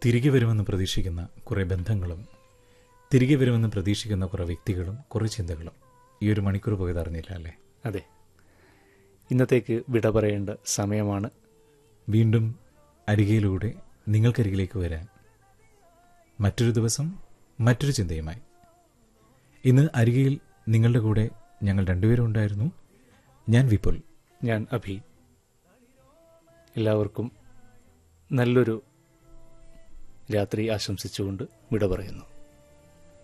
തിരികെ വരുമെന്ന് പ്രതീക്ഷിക്കുന്ന കുറേ ബന്ധങ്ങളും തിരികെ വരുമെന്ന് പ്രതീക്ഷിക്കുന്ന കുറേ വ്യക്തികളും കുറേ ചിന്തകളും ഈ ഒരു മണിക്കൂർ പോയത് അറിഞ്ഞില്ല അല്ലേ അതെ ഇന്നത്തേക്ക് വിട പറയേണ്ട സമയമാണ് വീണ്ടും അരികയിലൂടെ നിങ്ങൾക്കരികിലേക്ക് വരാൻ മറ്റൊരു ദിവസം മറ്റൊരു ചിന്തയുമായി ഇന്ന് അരികയിൽ നിങ്ങളുടെ കൂടെ ഞങ്ങൾ രണ്ടുപേരും ഉണ്ടായിരുന്നു ഞാൻ വിപുൽ ഞാൻ അഭി എല്ലാവർക്കും നല്ലൊരു രാത്രി ആശംസിച്ചുകൊണ്ട് വിട പറയുന്നു